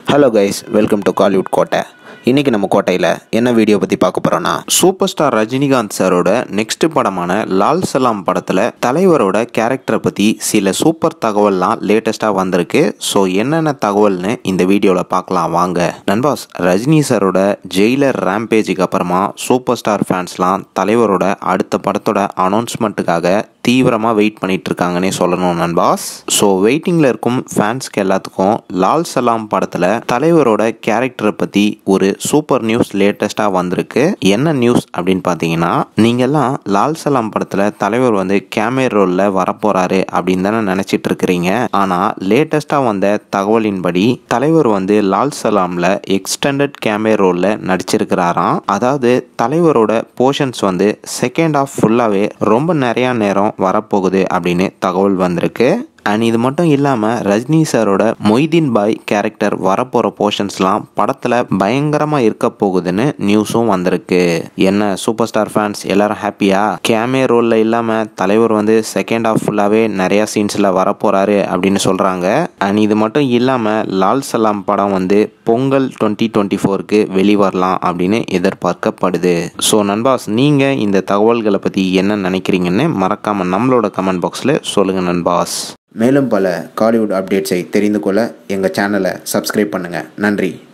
hello guys welcome to Kollywood Kottai இன்றைக்கி நம்ம கோட்டையில் என்ன வீடியோ பற்றி பார்க்க போகிறோன்னா சூப்பர் ஸ்டார் ரஜினிகாந்த் சாரோட நெக்ஸ்ட் படமான லால் சலாம் படத்தில் தலைவரோட கேரக்டரை பற்றி சில சூப்பர் தகவல்லாம் லேட்டஸ்ட்டாக வந்திருக்கு ஸோ என்னென்ன தகவல்னு இந்த வீடியோவில் பார்க்கலாம் வாங்க நண்பாஸ் ரஜினி சாரோட ஜெயிலர் ரேம்பேஜுக்கு அப்புறமா சூப்பர் ஸ்டார் ஃபேன்ஸ்லாம் தலைவரோட அடுத்த படத்தோட அனௌன்ஸ்மெண்ட்டுக்காக தீவிரமாக வெயிட் பண்ணிட்டு இருக்காங்கன்னே சொல்லணும் நண்பாஸ் ஸோ வெயிட்டிங்கில் இருக்கும் ஃபேன்ஸ்க்கு எல்லாத்துக்கும் லால் சலாம் படத்தில் தலைவரோட கேரக்டரை பற்றி ஒரு சூப்பர் நியூஸ் லேட்டஸ்ட்டாக வந்திருக்கு என்ன நியூஸ் அப்படின்னு பார்த்தீங்கன்னா நீங்கள்லாம் லால் சலாம் படத்தில் தலைவர் வந்து கேமரா ரோலில் வரப்போகிறாரு அப்படின்னு தானே நினச்சிட்டு இருக்கிறீங்க ஆனால் லேட்டஸ்ட்டாக வந்த தகவலின்படி தலைவர் வந்து லால் சலாமில் எக்ஸ்டெண்டட் கேமரா ரோலில் நடிச்சிருக்கிறாராம் அதாவது தலைவரோட போர்ஷன்ஸ் வந்து செகண்ட் ஆஃப் ஃபுல்லாகவே ரொம்ப நிறையா நேரம் வரப்போகுது அப்படின்னு தகவல் வந்திருக்கு அண்ட் இது மட்டும் இல்லாமல் ரஜினி சாரோட மொய்தீன் பாய் கேரக்டர் வரப்போகிற போர்ஷன்ஸ்லாம் படத்தில் பயங்கரமாக இருக்க போகுதுன்னு நியூஸும் வந்திருக்கு என்ன சூப்பர் ஸ்டார் ஃபேன்ஸ் எல்லாரும் ஹாப்பியா கேமே ரோலில் இல்லாமல் தலைவர் வந்து செகண்ட் ஆஃப் ஃபுல்லாகவே நிறையா சீன்ஸில் வரப்போகிறாரு அப்படின்னு சொல்கிறாங்க அண்ட் இது மட்டும் இல்லாமல் லால் சலாம் படம் வந்து பொங்கல் டுவெண்ட்டி டுவெண்ட்டி ஃபோருக்கு வெளிவரலாம் அப்படின்னு எதிர்பார்க்கப்படுது ஸோ நண்பாஸ் நீங்கள் இந்த தகவல்களை பற்றி என்ன நினைக்கிறீங்கன்னு மறக்காமல் நம்மளோட கமெண்ட் பாக்ஸில் சொல்லுங்கள் நண்பாஸ் மேலும் பல காலிவுட் அப்டேட்ஸை தெரிந்து கொள்ள எங்கள் சேனலை சப்ஸ்கிரைப் பண்ணுங்கள் நன்றி